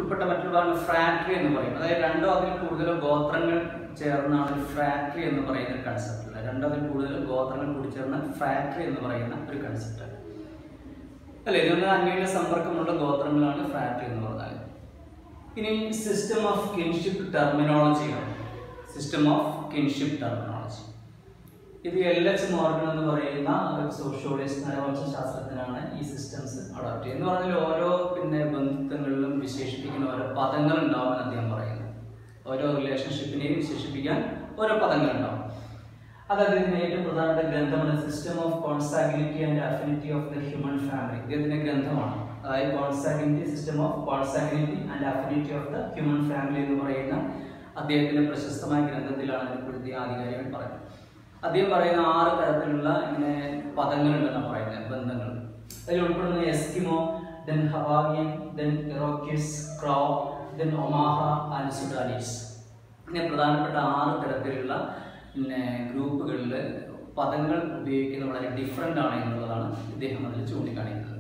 ഉൾപ്പെട്ട മറ്റൊരു ഭാഗം ഫ്രാക്ടറി എന്ന് പറയും അതായത് രണ്ടോ അതിൽ കൂടുതലോ ഗോത്രങ്ങൾ ചേർന്നാണ് ഒരു ഫ്രാക്ടറി എന്ന് പറയുന്ന ഒരു കൺസെപ്റ്റ് രണ്ടോ അതിൽ കൂടുതൽ ഗോത്രങ്ങൾ കൂടി ചേർന്ന ഫ്രാക്ടറി എന്ന് പറയുന്ന ഒരു കൺസെപ്റ്റ് അല്ലെ ഇതൊന്ന് അന്യോന്യ സമ്പർക്കമുള്ള ഗോത്രങ്ങളാണ് ഫ്രാക്ടറി എന്ന് പറഞ്ഞാൽ ഇനി സിസ്റ്റം ഓഫ് കിൻഷിപ്പ് ടെർമിനോളജിയാണ് സിസ്റ്റം ഓഫ് കിൻഷിപ്പ് ടെർമിനോളജി ഇത് എൽ എച്ച് മോർഗൻ എന്ന് പറയുന്ന ഒരു സോഷ്യോളജിസ്റ്റ് നരവംശ ശാസ്ത്രജ്ഞനാണ് ഈ സിസ്റ്റംസ് അഡോപ്റ്റ് ചെയ്യുന്നത് എന്ന് പറഞ്ഞാൽ ഓരോ പിന്നെ ബന്ധുത്വങ്ങളിലും വിശേഷിപ്പിക്കുന്ന ഓരോ പദങ്ങൾ ഉണ്ടാവുമെന്ന് അദ്ദേഹം പറയുന്നത് ഓരോ റിലേഷൻഷിപ്പിനെയും വിശേഷിപ്പിക്കാൻ ഓരോ പദങ്ങൾ ഉണ്ടാവും അത് അദ്ദേഹത്തിന്റെ ഏറ്റവും പ്രധാനപ്പെട്ട ഗ്രന്ഥമാണ് system of consanguinity and affinity of the human family ഇദ്ദേഹത്തിന്റെ ഗ്രന്ഥമാണ് അതായത് consanguinity system of consanguinity and affinity of the human family എന്ന് പറയുന്ന അദ്ദേഹത്തിന്റെ പ്രശസ്തമായ ഗ്രന്ഥത്തിലാണ് ഇതിനെക്കുറിച്ച് ആധികാരികമായി പറയുന്നത് അദ്ദേഹം പറയുന്ന ആറ് തരത്തിലുള്ള ഇങ്ങനെ പദങ്ങളുണ്ടെന്നാണ് പറയുന്നത് ബന്ധങ്ങൾ അതിൽ ഉൾപ്പെടുന്ന Eskimo then Hawaiian then Iroquois Crow then Omaha and Sudanese ഇങ്ങനെ പ്രധാനപ്പെട്ട ആറ് തരത്തിലുള്ള പിന്നെ ഗ്രൂപ്പുകളിൽ പദങ്ങൾ ഉപയോഗിക്കുന്നത് വളരെ ഡിഫറെൻ്റ് ആണ് എന്നുള്ളതാണ് ഇദ്ദേഹം അതിൽ ചൂണ്ടിക്കാണിക്കുന്നത്